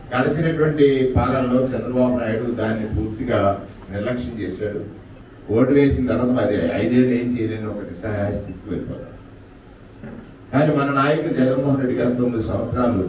గడిచినటువంటి పాలనలో చంద్రబాబు నాయుడు దాన్ని పూర్తిగా నిర్లక్ష్యం చేశాడు ఓటు వేసిన తర్వాత మరి ఐదేళ్ళు ఏం చేయలేని ఒక నిస్సహాయ స్థితికి వెళ్ళిపోతారు కానీ మన నాయకుడు జగన్మోహన్ రెడ్డి గారు తొమ్మిది సంవత్సరాలు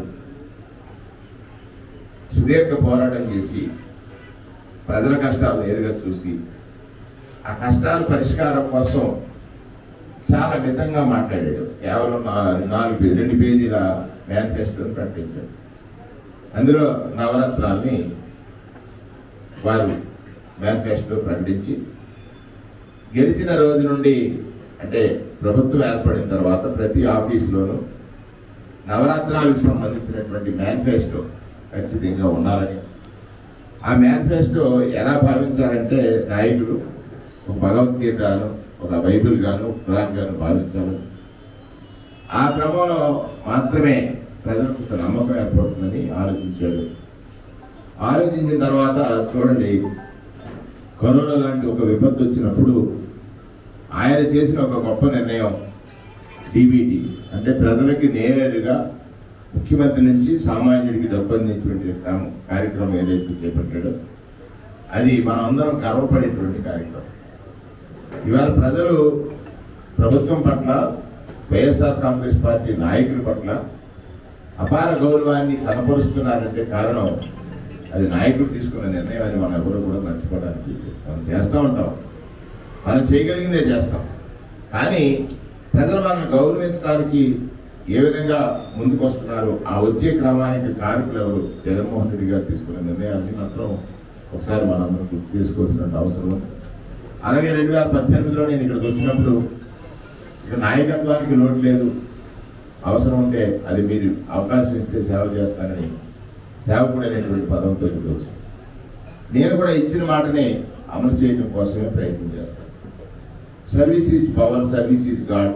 సుదీర్ఘ పోరాటం చేసి ప్రజల కష్టాలు నేరుగా చూసి ఆ కష్టాల పరిష్కారం కోసం చాలా మితంగా మాట్లాడాడు కేవలం నా- నాలుగు పే- రెండు పేజీల మేనిఫెస్టోని ప్రకటించాడు అందులో నవరత్నాల్ని వారు మేనిఫెస్టో ప్రకటించి గెలిచిన రోజు నుండి అంటే ప్రభుత్వం ఏర్పడిన తర్వాత ప్రతి ఆఫీసులోనూ నవరత్నాలకు సంబంధించినటువంటి మేనిఫెస్టో ఖచ్చితంగా ఉండాలని ఆ మేనిఫెస్టో ఎలా భావించారంటే నాయకులు ఒక భగవద్గీతను ఒక బైబిల్ గాను ఖురాన్ గాను భావించాలి ఆ క్రమంలో మాత్రమే ప్రజలకు ఒక నమ్మకం ఏర్పడుతుందని ఆలోచించాడు ఆలోచించిన తర్వాత చూడండి కరోనా లాంటి ఒక విపత్తు వచ్చినప్పుడు ఆయన చేసిన ఒక గొప్ప నిర్ణయం డిబిటి అంటే ప్రజలకి నేరుగా ముఖ్యమంత్రి నుంచి సామాన్యుడికి డబ్బు అందించేటువంటి క్రమం- కార్యక్రమం ఏదైతే చేపట్టాడో అది మనం అందరం గర్వపడేటువంటి కార్యక్రమం ఇవాళ ప్రజలు ప్రభుత్వం పట్ల వైఎస్ఆర్ కాంగ్రెస్ పార్టీ నాయకుల పట్ల అపార గౌరవాన్ని కనపరుస్తున్నారంటే కారణం అది నాయకుడు తీసుకున్న నిర్ణయం అని మనం ఎవరు కూడా మర్చిపోవడానికి లేదు. మనం చేస్తూ ఉంటాం మనం చేయగలిగిందే చేస్తాం కానీ ప్రజలు మనల్ని గౌరవించడానికి ఏ విధంగా ముందుకు వస్తున్నారు ఆ వచ్చే క్రమానికి కారకులు ఎవరు జగన్మోహన్ రెడ్డి గారు తీసుకున్న నిర్ణయాన్ని మాత్రం ఒకసారి మనందరం గుర్తు చేసుకోవాల్సిన అవసరం ఉంది. అలాగే రెండు వేల పద్దెనిమిదిలో నేను ఇక్కడికి వచ్చినప్పుడు ఇక నాయకత్వానికి లోటు లేదు అవసరం ఉంటే అది మీరు అవకాశం ఇస్తే సేవ చేస్తానని సేవకుడు అనేటువంటి పదంతో ఇక్కడికి వచ్చాను నేను కూడా ఇచ్చిన మాటని అమలు చేయడం కోసమే ప్రయత్నం చేస్తాను service is power service is god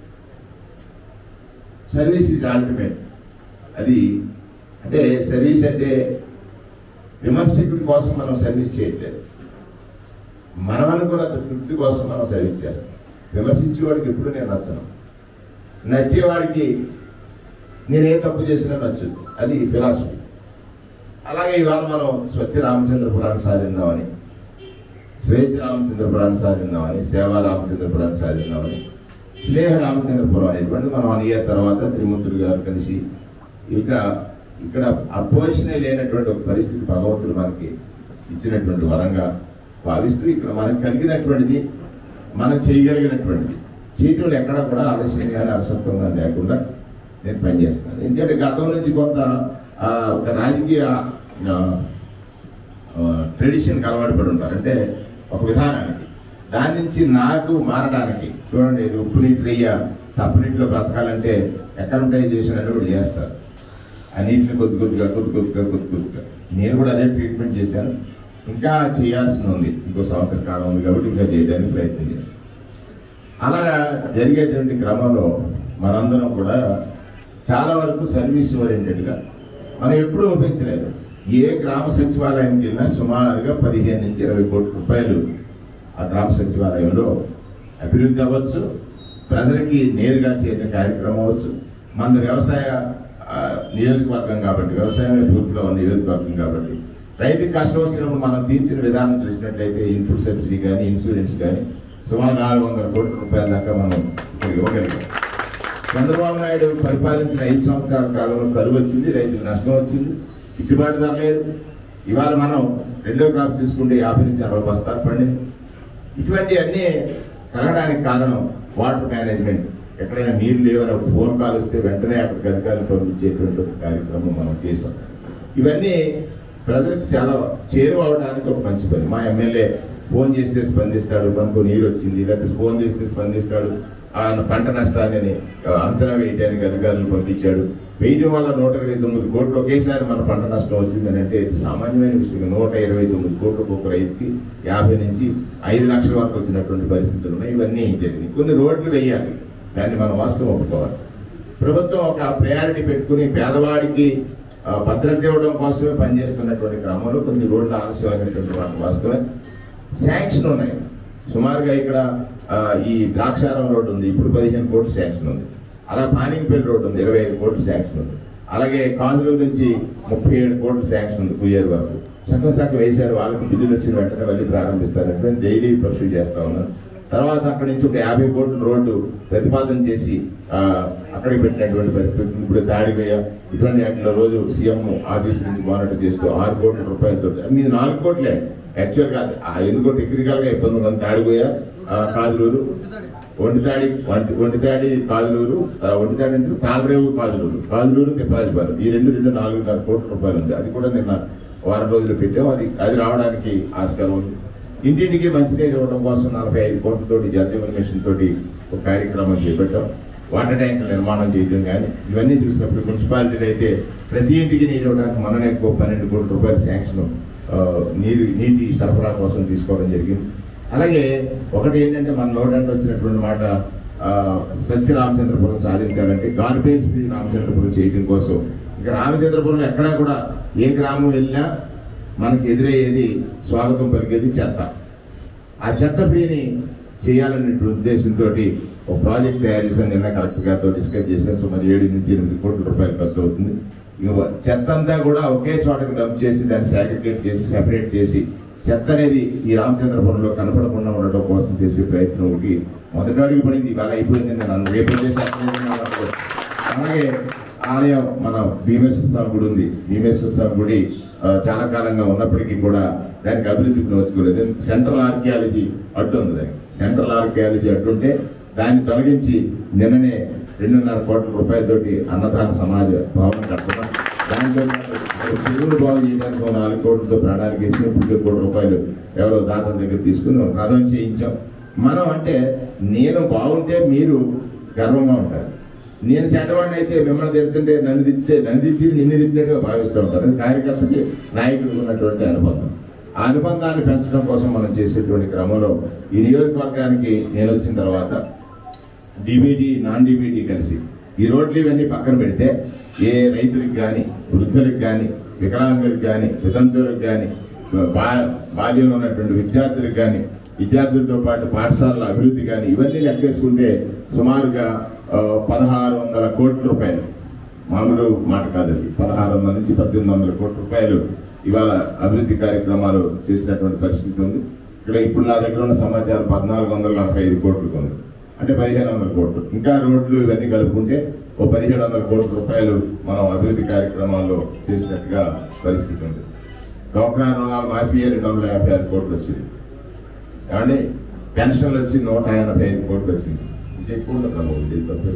service is ultimate అది అంటే సర్వీస్ అంటే విమర్శకుడి కోసం మనం సర్వీస్ చేయట్లేదు మనం అనుకున్న తృప్తి కోసం మనం సర్వీస్ చేస్తాం విమర్శించేవాడికి ఎప్పుడు నేను నచ్చను నచ్చేవాడికి నేనే తప్పు చేసినా నచ్చదు అది ఫిలాసఫీ అలాగే ఇవాళ మనం స్వచ్ఛ రామచంద్రపురాన్ని సాధిద్దామని స్వేచ్ఛ రామచంద్రపురాన్ని సాధిద్దామని సేవా రామచంద్రపురాన్ని సాధిద్దామని స్నేహ రామచంద్రపురం అనేటువంటి మనం వన్ ఇయర్ తర్వాత త్రిమూర్తులు గారు కలిసి ఇక్కడ ఇక్కడ అపోజిషన్ లేనటువంటి ఒక పరిస్థితి భగవంతుడు మనకి ఇచ్చినటువంటి వరంగా భావిస్తూ ఇక్కడ మనకు కలిగినటువంటిది మనం చేయగలిగినటువంటిది చేయటంలో ఎక్కడ కూడా ఆలస్యం కానీ అలసత్వంగా లేకుండా నేను పనిచేస్తున్నాను ఎందుకంటే గతం నుంచి కొంత ఆ, ఒక రాజకీయ ఆ, ట్రెడిషన్కి అలవాటు పడి ఉంటారు అంటే ఒక విధానానికి దాని నుంచి నాకు మారడానికి చూడండి ఇది ఉప్పు నీటి రెయ్య చప్పు నీటిలో బ్రతకాలంటే ఎకరటైజేషన్ అని కూడా చేస్తారు ఆ నీటిని కొద్ది కొద్దిగా కొద్ది కొద్దిగా కొద్ది కొద్దిగా నేను కూడా అదే ట్రీట్మెంట్ చేశాను ఇంకా చేయాల్సి ఉంది ఇంకో సంవత్సర కాలం ఉంది కాబట్టి ఇంకా చేయడానికి ప్రయత్నం చేస్తాను అలాగా జరిగేటువంటి క్రమంలో మనందరం కూడా చాలా వరకు సర్వీస్ ఓరియంటెడ్గా మనం ఎప్పుడూ ఒప్పించలేదు ఏ గ్రామ సచివాలయానికి వెళ్ళినా సుమారుగా పదిహేను నుంచి ఇరవై కోట్ల రూపాయలు ఆ గ్రామ సచివాలయంలో అభివృద్ధి అవ్వచ్చు ప్రజలకి నేరుగా చేరిన కార్యక్రమం అవ్వచ్చు మన వ్యవసాయ ఆ, నియోజకవర్గం కాబట్టి వ్యవసాయమే పూర్తిగా ఉన్న నియోజకవర్గం కాబట్టి రైతుకి కష్టం వచ్చినప్పుడు మనం తీర్చిన విధానం చూసినట్లయితే ఇన్పుట్ సబ్సిడీ కానీ ఇన్సూరెన్స్ కానీ సుమారు నాలుగు వందల కోట్ల రూపాయల దాకా మనం ఇప్పుడు ఇవ్వగలిగాం చంద్రబాబు నాయుడు పరిపాలించిన ఐదు సంవత్సరాల కాలంలో కరువు వచ్చింది రైతులకు నష్టం వచ్చింది గిట్టుబాటు ధర లేదు ఇవాళ మనం రెండో క్రాప్ తీసుకుంటే యాభై నుంచి అరవై బస్తాలు పండింది ఇటువంటి అన్ని కలగడానికి కారణం వాటర్ మేనేజ్మెంట్ ఎక్కడైనా నీళ్ళు లేవని ఒక ఫోన్ కాల్ వస్తే వెంటనే అక్కడికి అధికారులు పంపించేటువంటి ఒక కార్యక్రమం మనం చేసాం ఇవన్నీ ప్రజలకు చాలా చేరువ అవడానికి ఒక మంచి పని మా ఎమ్మెల్యే ఫోన్ చేస్తే స్పందిస్తాడు మనకు నీరు వచ్చింది లేకపోతే ఫోన్ చేస్తే స్పందిస్తాడు ఆ పంట నష్టాన్ని ఆ, అంచనా వేయడానికి అధికారులు పంపించాడు వేయడం వల్ల నూట ఇరవై తొమ్మిది కోట్లు ఒకేసారి మన పంట నష్టం వచ్చిందని అంటే ఇది సామాన్యమైన విషయం నూట ఇరవై తొమ్మిది కోట్లకు ఒక రైతుకి యాభై నుంచి ఐదు లక్షల వరకు వచ్చినటువంటి పరిస్థితులు ఉన్నాయి ఇవన్నీ జరిగినాయి కొన్ని రోడ్లు వేయాలి దాన్ని మనం వాస్తవం ఒప్పుకోవాలి ప్రభుత్వం ఒక ప్రయారిటీ పెట్టుకుని పేదవాడికి ఆ, భద్రత ఇవ్వడం కోసమే పనిచేస్తున్నటువంటి క్రమంలో కొన్ని రోడ్లు ఆలస్యమైనటువంటి వాటి వాస్తవమే శాంక్షన్ ఉన్నాయి సుమారుగా ఇక్కడ ఆ, ఈ ద్రాక్షారం రోడ్డు ఉంది ఇప్పుడు పదిహేను కోట్లు శాంక్షన్ ఉంది అలా పానింపల్లి రోడ్డు ఉంది ఇరవై ఐదు కోట్లు శాంక్షన్ ఉంది అలాగే కాంజూరు నుంచి ముప్పై ఏడు కోట్లు శాంక్షన్ ఉంది కుయ్యేరు వరకు సగం సగం వేశారు వాళ్ళకి బిల్లులు వచ్చిన వెంటనే మళ్ళీ ప్రారంభిస్తారంటే డైలీ పర్సూ చేస్తా ఉన్నాను తర్వాత అక్కడి నుంచి ఒక యాభై కోట్ల రోడ్డు ప్రతిపాదన చేసి ఆ, అక్కడికి పెట్టినటువంటి పరిస్థితి ఇప్పుడు తాడిపోయ ఇటువంటి వాటిలో రోజు సీఎం ఆఫీస్ నుంచి మానిటర్ చేస్తూ ఆరు కోట్ల రూపాయలతో మీది నాలుగు కోట్లే యాక్చువల్ గా ఆ ఎందుకో టెక్నికల్ గా ఇబ్బంది ఉంది తాడిపోయ కాదులూరు ఒంటితాడి వంటి ఒంటితాడి కాదులూరు ఆ, ఒంటితాడి అంటే తాళరేవు కాదులూరు కాదులూరు తిప్పరాజుపాలెం ఈ రెండు రెండు నాలుగున్నర కోట్ల రూపాయలు ఉంది అది కూడా నిన్న వారం రోజులు పెట్టాం అది అది రావడానికి ఆస్కారం ఉంది ఇంటింటికి మంచినీరు ఇవ్వడం కోసం నలభై ఐదు కోట్లతోటి జలజీవన్ మిషన్ తోటి ఒక కార్యక్రమం చేపట్టాం వాటర్ ట్యాంక్ నిర్మాణం చేయడం కానీ ఇవన్నీ చూసినప్పుడు మున్సిపాలిటీలు అయితే ప్రతి ఇంటికి నీరు ఇవ్వడానికి మననే ఎక్కువ పన్నెండు కోట్ల రూపాయల శాంక్షన్ ఆ, నీరు నీటి సరఫరా కోసం తీసుకోవడం జరిగింది అలాగే ఒకటి ఏంటంటే మన నోటంటే వచ్చినటువంటి మాట ఆ, సత్య రామచంద్రపురం సాధించాలంటే గార్బేజ్ ఫ్రీ రామచంద్రపురం చేయడం కోసం ఇక రామచంద్రపురం ఎక్కడా కూడా ఏ గ్రామం వెళ్ళినా మనకి ఎదురయ్యేది స్వాగతం పలికేది చెత్త ఆ చెత్త ఫ్రీని చేయాలనే ఉద్దేశంతో ఒక ప్రాజెక్ట్ తయారు చేశాను నిన్న కలెక్టర్ గారితో డిస్కస్ చేశాను సుమారు ఏడు నుంచి ఎనిమిది కోట్ల రూపాయలు ఖర్చు అవుతుంది ఇక చెత్త అంతా కూడా ఒకే చోటకి డంప్ చేసి దాన్ని సాగ్రిగేట్ చేసి సెపరేట్ చేసి చెత్త అనేది ఈ రామచంద్రపురంలో కనపడకుండా ఉండటం కోసం చేసే ప్రయత్నం ఒకటి మొదటి అడుగు పడింది ఇవాళ అయిపోయింది నేను రేపు చేసే అలాగే ఆలయం మన భీమేశ్వర స్వామి గుడి ఉంది భీమేశ్వర స్వామి గుడి ఆ, చాలా కాలంగా ఉన్నప్పటికీ కూడా దానికి అభివృద్ధికి నోచుకోలేదు సెంట్రల్ ఆర్కియాలజీ అడ్డు ఉంది దానికి సెంట్రల్ ఆర్కియాలజీ అడ్డుంటే దాన్ని తొలగించి నిన్ననే రెండున్నర కోట్ల రూపాయలతోటి అన్నదాన సమాజ భవనం కట్టడం దాంట్లో చెరువులు బాగు చేయడానికి ఒక నాలుగు కోట్లతో ప్రణాళిక వేసి ఇప్పుడు కోటి రూపాయలు ఎవరో దాతల దగ్గర తీసుకుని ఒక రథం చేయించాం మనం అంటే నేను బాగుంటే మీరు గర్వంగా ఉంటారు నేను చెడ్డవాడిని అయితే మిమ్మల్ని తిడుతుంటే నన్ను తిట్టే నన్ను తిట్టి నిన్ను తిట్టినట్టుగా భావిస్తూ ఉంటారు అది కార్యకర్తకి నాయకుడికి ఉన్నటువంటి అనుబంధం ఆ అనుబంధాన్ని పెంచడం కోసం మనం చేసేటువంటి క్రమంలో ఈ నియోజకవర్గానికి నేను వచ్చిన తర్వాత డిబిడి నాన్ డిబిడి కలిసి ఈ రోడ్లు ఇవన్నీ పక్కన పెడితే ఏ రైతులకు కానీ వృద్ధులకు కానీ వికలాంగులకు కానీ వితంతువులకు కానీ బా బాల్యంలో ఉన్నటువంటి విద్యార్థులకు కానీ విద్యార్థులతో పాటు పాఠశాలల అభివృద్ధి కానీ ఇవన్నీ లెక్కేసుకుంటే సుమారుగా ఆ, పదహారు వందల కోట్ల రూపాయలు మామూలు మాట కాదు అది పదహారు వందల నుంచి పద్దెనిమిది వందల కోట్ల రూపాయలు ఇవాళ అభివృద్ధి కార్యక్రమాలు చేసినటువంటి పరిస్థితి ఉంది ఇక్కడ ఇప్పుడు నా దగ్గర ఉన్న సమాచారం పద్నాలుగు వందల నలభై ఐదు కోట్లకు ఉంది అంటే పదిహేను వందల కోట్లు ఇంకా రోడ్లు ఇవన్నీ కలుపుకుంటే ఓ పదిహేడు వందల కోట్ల రూపాయలు మనం అభివృద్ధి కార్యక్రమాల్లో చేసినట్టుగా పరిస్థితి ఉంది డోక్రా రుణాలు మాఫీ రెండు వందల యాభై ఆరు కోట్లు వచ్చింది ఏమండి పెన్షన్లు వచ్చి నూట ఎనభై ఐదు కోట్లు వచ్చింది ఇది ఎక్కువ ఉండదు కదా, ఇది తక్కువ.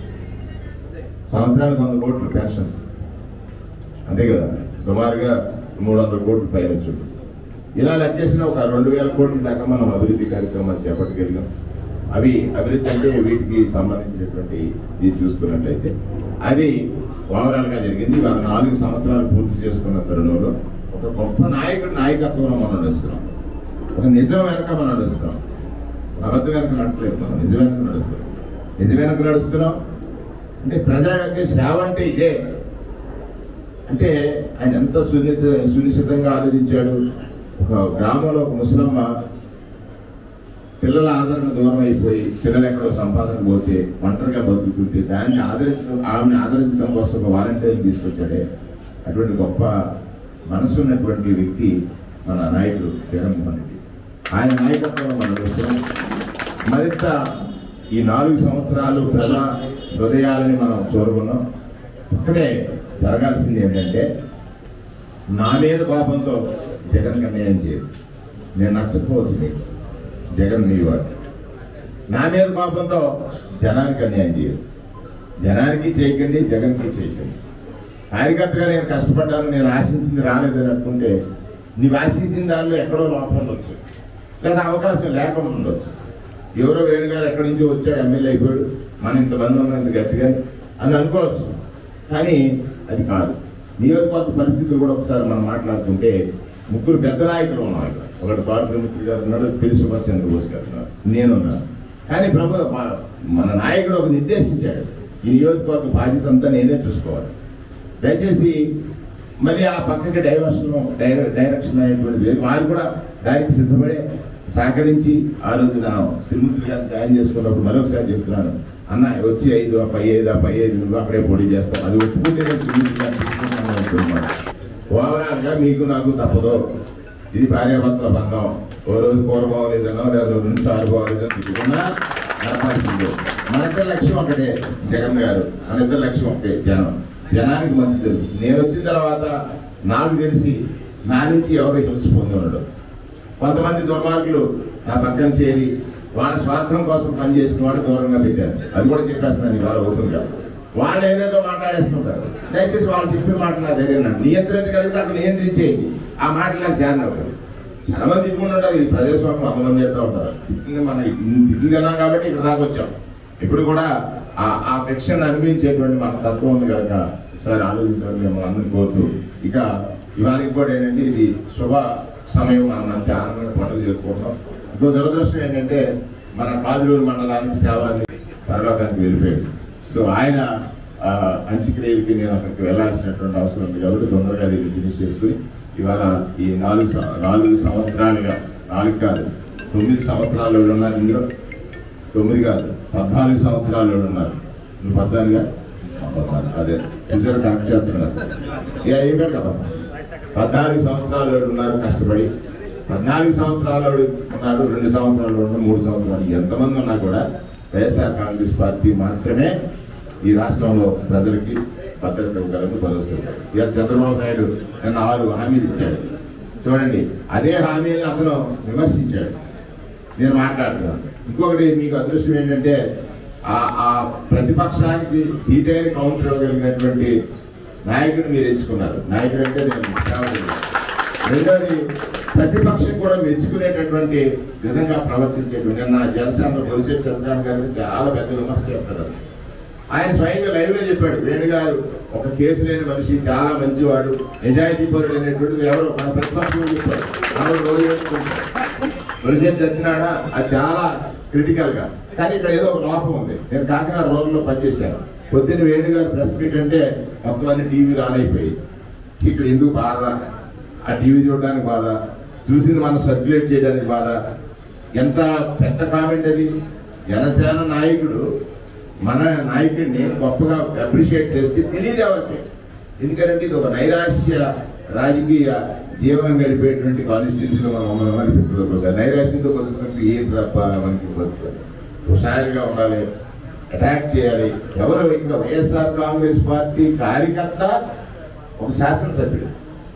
సంవత్సరానికి వంద కోట్లు పెన్షన్స్ అంతే కదా సుమారుగా మూడు వందల కోట్లు పైన వచ్చింది ఇలా లెక్కేసిన ఒక రెండు వేల కోట్ల దాకా మనం అభివృద్ధి కార్యక్రమాలు చేపట్టగలిగాం అవి అభివృద్ధి అంటే వీటికి సంబంధించినటువంటి ఇది చూసుకున్నట్లయితే అది ఓవరాల్ గా జరిగింది వాళ్ళ నాలుగు సంవత్సరాలు పూర్తి చేసుకున్న తరుణంలో ఒక గొప్ప నాయకుడి నాయకత్వంలో మనం నడుస్తున్నాం ఒక నిజం వెనక మనం నడుస్తున్నాం అబద్ధం వెనక నడట్లేదు మనం నిజం వెనక నడుస్తున్నాం నిజం వెనక నడుస్తున్నాం అంటే ప్రజలకి సేవ అంటే ఇదే అంటే ఆయన ఎంత సున్నిత సునిశ్చితంగా ఆలోచించాడు ఒక గ్రామంలో ఒక ముసలమ్మ పిల్లల ఆదరణ దూరం అయిపోయి పిల్లలు ఎక్కడో సంపాదన పోతే ఒంటరిగా బతుకుతుంటే దాన్ని ఆదరించడం ఆమెను ఆదరించడం కోసం ఒక వాలంటీర్ని తీసుకొచ్చాడే అటువంటి గొప్ప మనసు ఉన్నటువంటి వ్యక్తి మన నాయకుడు జగన్మోహన్ రెడ్డి ఆయన నాయకత్వంలో మనం చూస్తున్నాం మరింత ఈ నాలుగు సంవత్సరాలు ప్రజా హృదయాలని మనం చూరుకున్నాం ఇక్కడే జరగాల్సింది ఏంటంటే నా మీద కోపంతో జగన్ అన్యాయం చేయదు నేను నచ్చకపోవచ్చు మీకు జగన్ మీ వాడు నా మీద కోపంతో జనానికి అన్యాయం చేయదు జనానికి చేయకండి జగన్కి చేయకండి కార్యకర్తగా నేను కష్టపడ్డాను నేను ఆశించింది రాలేదని అనుకుంటే నీవు ఆశించిన దానిలో ఎక్కడో లోపం ఉండొచ్చు లేదా అవకాశం లేకుండా ఉండొచ్చు ఎవరో వేణుగారు ఎక్కడి నుంచో వచ్చాడు ఎమ్మెల్యే అయిపోయాడు మనం ఇంతమంది ఉన్నంత గట్టిగా అని అనుకోవచ్చు కానీ అది కాదు నియోజకవర్గ పరిస్థితులు కూడా ఒకసారి మనం మాట్లాడుతుంటే ముగ్గురు పెద్ద నాయకులు ఉన్నాం ఇక్కడ ఒకటి పార్లమెంటరీ గారు ఉన్నాడు పిలి సుభాష్ చంద్రబోస్ గారు ఉన్నారు నేనున్నాను కానీ ప్రభు మా- మన నాయకుడు ఒక నిర్దేశించాడు ఈ నియోజకవర్గ బాధ్యత అంతా నేనే చూసుకోవాలి దయచేసి మళ్ళీ ఆ పక్కకి డైవర్షన్ డైర- డైరెక్షన్ అనేటువంటిది లేదు. వారు కూడా దానికి సిద్ధపడే సహకరించి ఆ రోజున తిరుమతి గారిని జాయిన్ చేసుకున్నప్పుడు మరొకసారి చెప్తున్నాను అన్న వచ్చి ఐదు ఆ పై ఐదు ఆ పై ఐదు నువ్వు అక్కడే పోటీ చేస్తావు అది ఒప్పుకుంటే నేను తీసుకున్నాను, తీసుకున్నాను అంటున్నాడు. ఓవరాల్ గా మీకు నాకు తప్పదు ఇది భార్యాభర్తల బంధం ఓ రోజు కూర బాగోలేదనో లేదా రెండు సార్లు బాగోలేదనో తిట్టుకున్నా నడపాల్సిందే మన ఇద్దరు లక్ష్యం ఒకటే జగన్ గారు మన ఇద్దరు లక్ష్యం ఒకటే జనం జనానికి మంచి జరుగుతుంది నేను వచ్చిన తర్వాత నాకు తెలిసి నా నుంచి ఎవరు హింస పొంది ఉండడు కొంతమంది దుర్మార్గులు నా పక్కన చేరి వాళ్ళ స్వార్థం కోసం పనిచేసిన వాడు దూరంగా పెట్టారు అది కూడా చెప్పేస్తున్నాను ఇవాళ ఓపెన్గా వాళ్ళు ఏదేదో మాట్లాడేస్తుంటారు దయచేసి వాళ్ళు చెప్పిన మాట నా దగ్గర నియంత్రించగలిగితే అక్కడ నియంత్రించేయండి ఆ మాటలు నాకు చేరనప్పుడు చాలా మంది తిట్టుకుని ఉంటారు ఈ ప్రదేశంలో వంద మంది చెప్తా ఉంటారు తిట్టింది మన తిట్టిందన్నాం కాబట్టి ఇక్కడ దాకా వచ్చాం ఇప్పుడు కూడా ఆ ఆ ఫిక్షన్ అనిపించేటువంటి మన తత్వం ఉంది కనుక ఒకసారి ఆలోచించాలని మిమ్మల్ని అందరినీ కోరుతూ ఇక ఇవాళకి కూడా ఏంటంటే ఇది శుభ సమయం మనం మంచి ఆనందంగా పండుగ చేసుకుంటాం ఇంకో దురదృష్టం ఏంటంటే మన కాదులూరు మండలానికి సేవలని పరలోకానికి వెళ్ళిపోయాడు సో ఆయన ఆ, అంత్యక్రియలకి నేను అక్కడికి వెళ్ళాల్సినటువంటి అవసరం ఉంది కాబట్టి తొందరగా దీన్ని ఫినిష్ చేసుకుని ఇవాళ ఈ నాలుగు సం- నాలుగు సంవత్సరాలుగా నాలుగు కాదు తొమ్మిది సంవత్సరాలు ఎవరు ఉన్నారు ఇందులో తొమ్మిది కాదు పద్నాలుగు సంవత్సరాలు ఎవరు ఉన్నారు నువ్వు పద్నాలుగా పద్నాలుగు అదే చూసారు కరెక్ట్ చేస్తున్నారు ఇక ఏం కాదు కదా పద్నాలుగు సంవత్సరాలు ఎవరు ఉన్నారు కష్టపడి పద్నాలుగు సంవత్సరాలు ఎవరు ఉన్నారు రెండు సంవత్సరాలు ఉన్నారు మూడు సంవత్సరాలు ఎంతమంది ఉన్నా కూడా వైఎస్ఆర్ కాంగ్రెస్ పార్టీ మాత్రమే ఈ రాష్ట్రంలో ప్రజలకి భద్రత ఇవ్వగలదు భరోసా ఇవ్వగలదు. ఇక చంద్రబాబు నాయుడు నిన్న ఆరు హామీలు ఇచ్చాడు చూడండి అదే హామీని అతను విమర్శించాడు నేను మాట్లాడుతున్నాను ఇంకొకటి మీకు అదృష్టం ఏంటంటే ఆ ఆ ప్రతిపక్షానికి డీటెయిల్ కౌంటర్ ఇవ్వగలిగినటువంటి నాయకుడు మీరు ఎంచుకున్నారు నాయకుడు అంటే నేను సేవకుడు. రెండోది ప్రతిపక్షం కూడా మెచ్చుకునేటటువంటి విధంగా ప్రవర్తించేటువంటి నిన్న జనసేన బొలిశెట్టి సత్యనారాయణ గారిని చాలా పెద్ద విమర్శ చేస్తారు ఆయన స్వయంగా లైవ్ లో చెప్పాడు వేణు గారు ఒక కేసు లేని మనిషి చాలా మంచివాడు నిజాయితీ పరుడు అనేటువంటిది ఎవరు మన ప్రతిపక్షంలో చెప్పారు మనం రోజు చెప్పుకుంటాం. బొలిశెట్టి సత్యనారాయణ అది చాలా క్రిటికల్ గా కానీ ఇక్కడ ఏదో ఒక లోపం ఉంది నేను కాకినాడ రోడ్లో పనిచేశాను పొద్దున్న వేణు గారు ప్రెస్ మీట్ అంటే మొత్తం అన్ని టీవీలు ఆన్ అయిపోయి ఇక్కడ ఎందుకు బాధ ఆ టీవీ చూడడానికి బాధ చూసింది మనం సర్క్యులేట్ చేయడానికి బాధ ఎంత పెద్ద కామెంట్ అది జనసేన నాయకుడు మన నాయకుడిని గొప్పగా అప్రిషియేట్ చేస్తే తెలియదు ఎవరికి ఎందుకంటే ఇది ఒక నైరాశ్య రాజకీయ జీవనం గడిపేటువంటి కాన్స్టిట్యూన్సీలో మనం ఉన్నామని అనిపిస్తుంది ఒకసారి నైరాశ్యంతో బతుకున్నట్టు ఏం తప్ప మనకి బతుకుతుంది హుషారుగా ఉండాలి అటాక్ చేయాలి ఎవరు ఇక్కడ వైఎస్ఆర్ కాంగ్రెస్ పార్టీ కార్యకర్త ఒక శాసనసభ్యుడు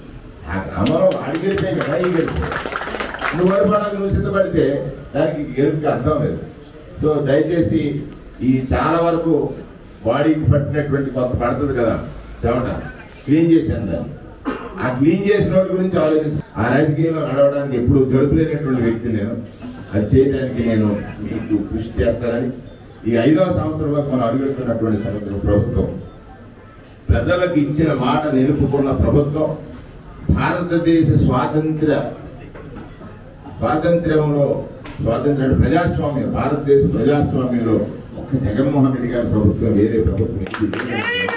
ఆ గ్రామంలో వాడి గెలిపే కదా ఈ గెలుపు నువ్వు ఓడిపోవడానికి నువ్వు సిద్ధపడితే దానికి గెలుపుకి అర్థం లేదు సో దయచేసి ఈ చాలా వరకు బాడీకి పట్టినటువంటి కొంత పడుతుంది కదా చెమట క్లీన్ చేశాను దాన్ని ఆ క్లీన్ చేసిన వాడి గురించి ఆలోచించి ఆ రాజకీయంలో నడవడానికి ఎప్పుడు జడుపులేనటువంటి వ్యక్తి నేను అది చేయడానికి నేను మీకు కృషి చేస్తానని ఈ ఐదవ సంవత్సరంలో మనం అడుగుతున్నటువంటి సంవత్సరం ప్రభుత్వం ప్రజలకు ఇచ్చిన మాట నిలుపుకున్న ప్రభుత్వం భారతదేశ స్వాతంత్ర స్వాతంత్ర్యంలో స్వాతంత్ర ప్రజాస్వామ్యం భారతదేశ ప్రజాస్వామ్యంలో ఒక్క జగన్మోహన్ రెడ్డి గారి ప్రభుత్వం వేరే ప్రభుత్వం ఇది.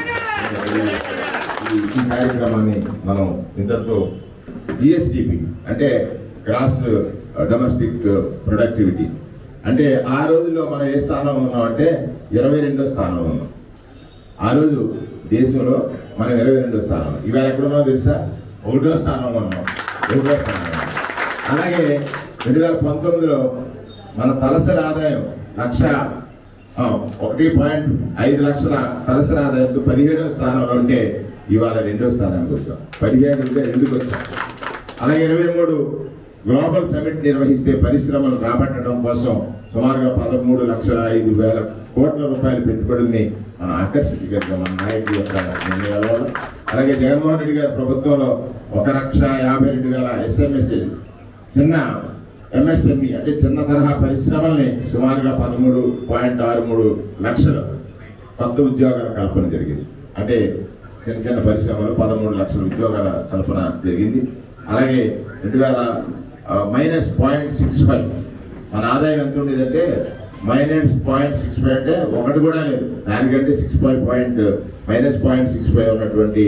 ఈ ఈ కార్యక్రమాన్ని మనం ఇంతటితో జిఎస్డిపి అంటే గ్రాస్ డొమెస్టిక్ ప్రొడక్టివిటీ అంటే ఆ రోజుల్లో మనం ఏ స్థానంలో ఉన్నాం అంటే ఇరవై రెండో స్థానంలో ఉన్నాం ఆ రోజు దేశంలో మనం ఇరవై రెండో స్థానం ఇవాళ ఎక్కడున్నామో తెలుసా ఒకటో స్థానంలో ఉన్నాం ఒకటో స్థానంలో ఉన్నాం. అలాగే రెండు వేల పంతొమ్మిదిలో మన తలసరి ఆదాయం లక్ష ఆ, ఒకటి పాయింట్ ఐదు లక్షల తలసరి ఆదాయంతో పదిహేడవ స్థానంలో ఉంటే ఇవాళ రెండో స్థానానికి వచ్చాం పదిహేడు ఉంటే రెండుకి వచ్చాం అలాగే ఇరవై మూడు గ్లోబల్ సమిట్ నిర్వహిస్తే పరిశ్రమలు రాబట్టడం కోసం సుమారుగా పదమూడు లక్షల ఐదు వేల కోట్ల రూపాయల పెట్టుబడుల్ని మనం ఆకర్షించగలిగాం మన నాయకుడి యొక్క నిర్ణయాల వల్ల అలాగే జగన్మోహన్ రెడ్డి గారి ప్రభుత్వంలో ఒక లక్ష యాభై రెండు వేల ఎస్ఎంఎస్ చిన్న ఎంఎస్ఎంఈ అంటే చిన్న తరహా పరిశ్రమల్ని సుమారుగా పదమూడు పాయింట్ ఆరు మూడు లక్షలు కొత్త ఉద్యోగాల కల్పన జరిగింది అంటే చిన్న చిన్న పరిశ్రమలు పదమూడు లక్షల ఉద్యోగాల కల్పన జరిగింది అలాగే రెండు వేల మైనస్ పాయింట్ సిక్స్ ఫైవ్ మన ఆదాయం ఎంత ఉండేదంటే మైనస్ పాయింట్ సిక్స్ ఫైవ్ అంటే ఒకటి కూడా లేదు దానికంటే six five point minus point six five ఉన్నటువంటి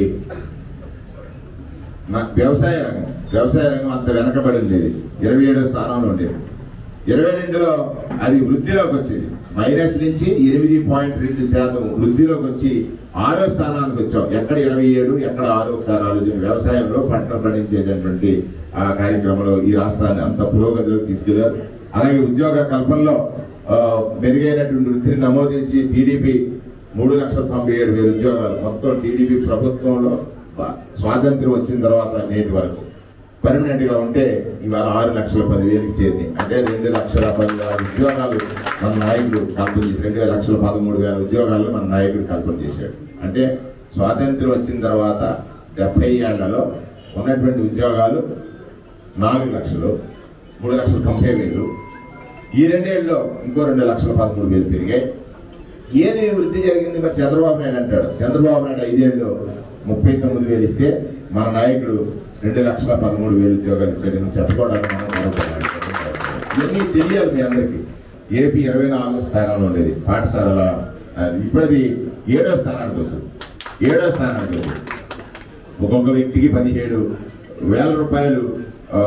నా- వ్యవసాయ రంగం వ్యవసాయ రంగం అంత వెనకబడి ఉండేది ఇరవై ఏడో స్థానంలో ఉండేది ఇరవై రెండులో అది వృద్ధిలోకి వచ్చేది మైనస్ నుంచి ఎనిమిది పాయింట్ రెండు శాతం వృద్ధిలోకి వచ్చి ఆరో స్థానానికి వచ్చాం ఎక్కడ ఇరవై ఏడు ఎక్కడ ఆరో ఒకసారి ఆలోచన వ్యవసాయంలో పంటలు పండించేటటువంటి ఆ కార్యక్రమంలో ఈ రాష్ట్రాన్ని అంత పురోగతిలోకి తీసుకెళ్లారు అలాగే ఉద్యోగ కల్పనలో ఆ, మెరుగైనటువంటి వృద్ధిని నమోదు చేసి టీడీపీ మూడు లక్షల తొంభై ఏడు వేల ఉద్యోగాలు మొత్తం టీడీపీ ప్రభుత్వంలో స్వా- స్వాతంత్ర్యం వచ్చిన తర్వాత నేటి వరకు పర్మనెంట్ గా ఉంటే ఇవాళ ఆరు లక్షల పదివేలకు చేరినాయి అంటే రెండు లక్షల పదివేల ఉద్యోగాలు మన నాయకుడు కల్పన చేసి రెండు వేల లక్షల పదమూడు వేల ఉద్యోగాలు మన నాయకుడు కల్పన చేశాడు అంటే స్వాతంత్ర్యం వచ్చిన తర్వాత డెబ్బై ఏళ్లలో ఉన్నటువంటి ఉద్యోగాలు నాలుగు లక్షలు మూడు లక్షల తొంభై వేలు ఈ రెండేళ్ళలో ఇంకో రెండు లక్షల పదమూడు వేలు పెరిగాయి ఏది వృద్ధి జరిగింది మరి చంద్రబాబు నాయుడు అంటాడు చంద్రబాబు నాయుడు ఐదేళ్ళు ముప్పై తొమ్మిది వేలు ఇస్తే మన నాయకుడు రెండు లక్షల పదమూడు వేలు ఉద్యోగాలు ఇచ్చాడని చెప్పుకోవడానికి మనం మరొకటి ఇవన్నీ తెలియాలి మీ అందరికీ ఏపీ ఇరవై నాలుగో స్థానంలో ఉండేది పాఠశాలల ఆ, ఇప్పుడు అది ఏడో స్థానానికి వచ్చింది ఏడో స్థానానికి వచ్చింది ఒక్కొక్క వ్యక్తికి పదిహేడు వేల రూపాయలు ఆ,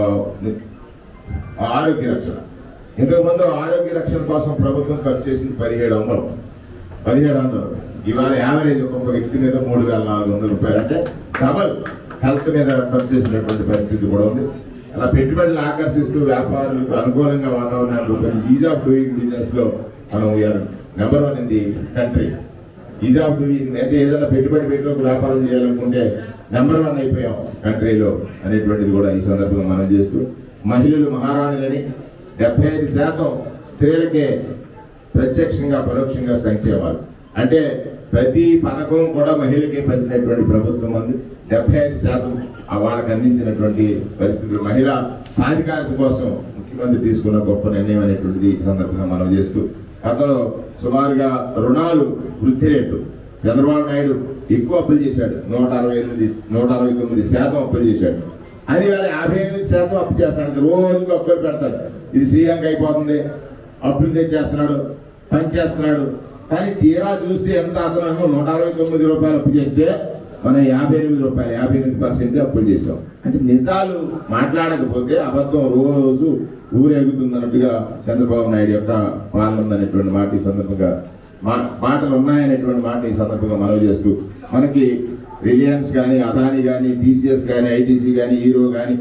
ఆరోగ్య రక్షణ ఇంతకుముందు ఆరోగ్య రక్షణ కోసం ప్రభుత్వం ఖర్చు చేసింది పదిహేడు వందలు పదిహేడు వందలు ఇవాళ యావరేజ్ ఒక్కొక్క వ్యక్తి మీద మూడు వేల నాలుగు వందల రూపాయలు అంటే డబల్ హెల్త్ మీద ఖర్చు చేసినటువంటి పరిస్థితి కూడా ఉంది అలా పెట్టుబడులు ఆకర్షిస్తూ వ్యాపారులకు అనుకూలంగా వాతావరణాలు రూపాయలు ఈజ్ ఆఫ్ డూయింగ్ బిజినెస్ లో మనం number one in the country ease of doing అంటే ఏదైనా పెట్టుబడి పెట్టి ఒక వ్యాపారం చేయాలనుకుంటే నెంబర్ వన్ అయిపోయాం కంట్రీలో అనేటువంటిది కూడా ఈ సందర్భంగా మనం చేస్తూ మహిళలు మహారాణులని డెబ్బై ఐదు శాతం స్త్రీలకే ప్రత్యక్షంగా పరోక్షంగా సంక్షేమాలు అంటే ప్రతి పథకం కూడా మహిళకి పంచినటువంటి ప్రభుత్వం ఉంది డెబ్బై ఐదు శాతం ఆ వాళ్ళకి అందించినటువంటి పరిస్థితులు మహిళా సాధికారత కోసం ముఖ్యమంత్రి తీసుకున్న గొప్ప నిర్ణయం అనేటువంటిది ఈ సందర్భంగా మనం చేస్తూ గతంలో సుమారుగా రుణాలు వృద్ధి రేటు చంద్రబాబు నాయుడు ఎక్కువ అప్పులు చేశాడు నూట అరవై ఎనిమిది నూట అరవై తొమ్మిది శాతం అప్పులు చేశాడు అది వేళ యాభై ఎనిమిది శాతం అప్పు చేస్తాడు రోజుకి అప్పులు పెడతాడు ఇది శ్రీలంక అయిపోతుంది అప్పులు తెచ్చేస్తున్నాడు పని చేస్తున్నాడు కానీ తీరా చూస్తే ఎంత అతను నూట అరవై తొమ్మిది రూపాయలు అప్పు చేస్తే మనం యాభై ఎనిమిది రూపాయలు యాభై ఎనిమిది పర్సెంట్ అప్పులు చేసాం అంటే నిజాలు మాట్లాడకపోతే అబద్ధం రోజు ఊరేగుతుందన్నట్టుగా చంద్రబాబు నాయుడు యొక్క పాలన ఉందనేటువంటి మాట ఈ సందర్భంగా మా- మాటలు ఉన్నాయనేటువంటి మాట ఈ సందర్భంగా మనవి చేస్తూ మనకి రిలయన్స్ కానీ అదాని కానీ టీసీఎస్ కానీ ఐటీసీ కానీ హీరో కానీ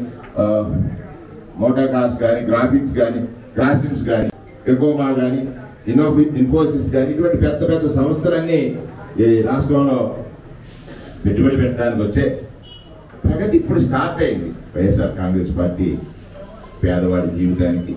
మోటార్ కార్స్ కానీ గ్రాఫిక్స్ కానీ గ్రాసిమ్స్ కానీ ఎకోమా కానీ ఇన్నోఫి ఇన్ఫోసిస్ కానీ ఇటువంటి పెద్ద పెద్ద సంస్థలన్నీ ఈ రాష్ట్రంలో పెట్టుబడి పెట్టడానికి వచ్చే ప్రగతి ఇప్పుడు స్టార్ట్ అయింది వైఎస్ఆర్ కాంగ్రెస్ పార్టీ పేదవాడి జీవితానికి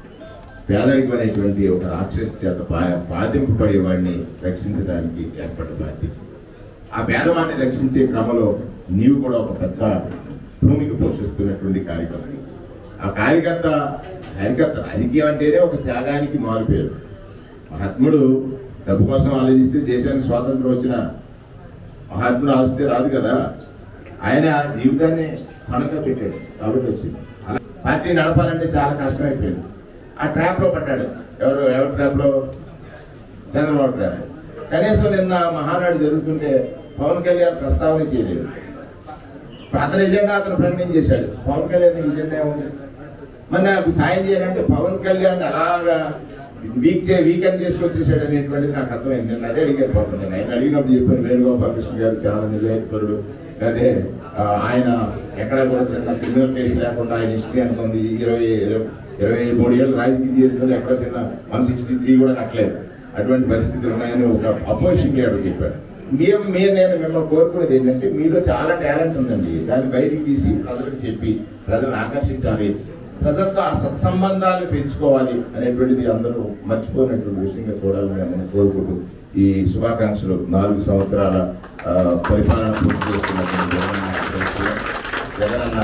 పేదరికం అనేటువంటి ఒక రాక్షస చేత బా- బాధింపబడే వాడిని రక్షించడానికి ఏర్పడ్డ పార్టీ ఆ పేదవాడిని రక్షించే క్రమంలో నీవు కూడా ఒక పెద్ద భూమిక పోషిస్తున్నటువంటి కార్యకర్త ఆ కార్యకర్త కార్యకర్త రాజకీయం అంటేనే ఒక త్యాగానికి మారిపోయాడు మహాత్ముడు డబ్బు కోసం ఆలోచిస్తే దేశానికి స్వాతంత్రం వచ్చిన మహాత్ముడు ఆలోచిస్తే రాదు కదా ఆయన ఆ జీవితాన్ని పణంగా పెట్టాడు కాబట్టి వచ్చింది అలా పార్టీ నడపాలంటే చాలా కష్టమైపోయింది ఆ ట్రాప్ లో పడ్డాడు ఎవరు ఎవరి ట్రాప్ లో చంద్రబాబు గారు కనీసం నిన్న మహానాడు జరుగుతుంటే పవన్ కళ్యాణ్ ప్రస్తావన చేయలేదు ఇప్పుడు అతని ఎజెండా అతను ప్రకటించేశాడు పవన్ కళ్యాణ్ ఎజెండా ఏముంది మరి నాకు సాయం చేయాలంటే పవన్ కళ్యాణ్ అలాగా వీక్ చే వీకెండ్ చేసుకొచ్చేసాడు అనేటువంటిది నాకు అర్థమైంది నేను అదే అడిగాను పాపం నేను ఆయన అడిగినప్పుడు చెప్పాను వేణుగోపాలకృష్ణ గారు చాలా నిజాయితీపరుడు అదే ఆ, ఆయన ఎక్కడ కూడా చిన్న క్రిమినల్ కేసు లేకుండా ఆయన హిస్టరీ ఎంత ఉంది ఇరవై ఇరవై మూడు ఏళ్ళు రాజకీయ జీవితంలో ఎక్కడ చిన్న వన్ సిక్స్టీ త్రీ కూడా నట్టలేదు అటువంటి పరిస్థితులు ఉన్నాయని ఒక అపోజిషన్ లీడర్ చెప్పాడు మేము మీరు నేను మిమ్మల్ని కోరుకునేది ఏంటంటే మీలో చాలా టాలెంట్ ఉందండి దాన్ని బయటికి తీసి ప్రజలకు చెప్పి ప్రజలను ఆకర్షించాలి ప్రజలతో ఆ సత్సంబంధాలు పెంచుకోవాలి అనేటువంటిది అందరూ మర్చిపోయినటువంటి విషయంగా చూడాలని మనం కోరుకుంటూ ఈ శుభాకాంక్షలు నాలుగు సంవత్సరాల ఆ, పరిపాలన పూర్తి చేస్తున్నటువంటి జగనన్న ప్రభుత్వం, జగనన్న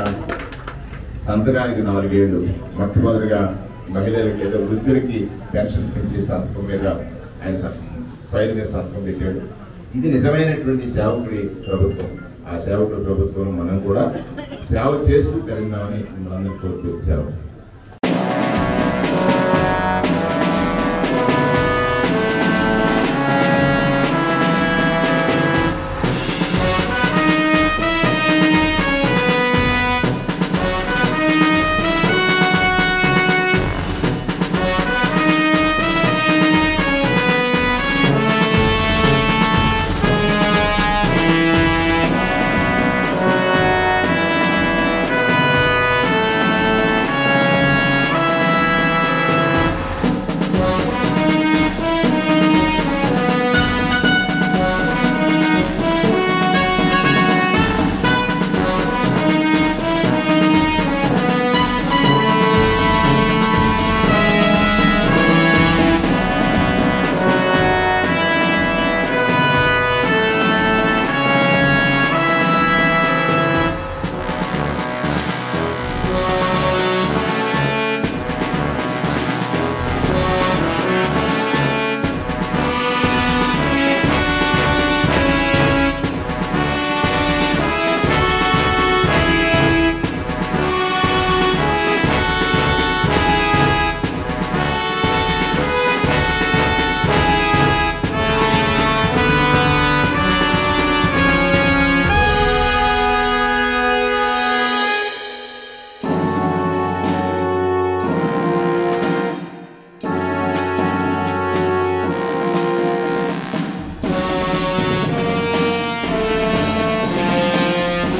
సంతకానికి నాలుగేళ్లు మొట్టమొదటిగా మహిళలకి ఏదో వృద్ధులకి పెన్షన్ పెంచే సంతకం మీద ఆయన సం- ఫైల్ మీద సంతకం పెట్టాడు ఇది నిజమైనటువంటి సేవకుడి ప్రభుత్వం ఆ సేవకుడి ప్రభుత్వం మనం కూడా సేవ చేస్తూ తెలంగాణని మనందరం కోరుతూ సెలవు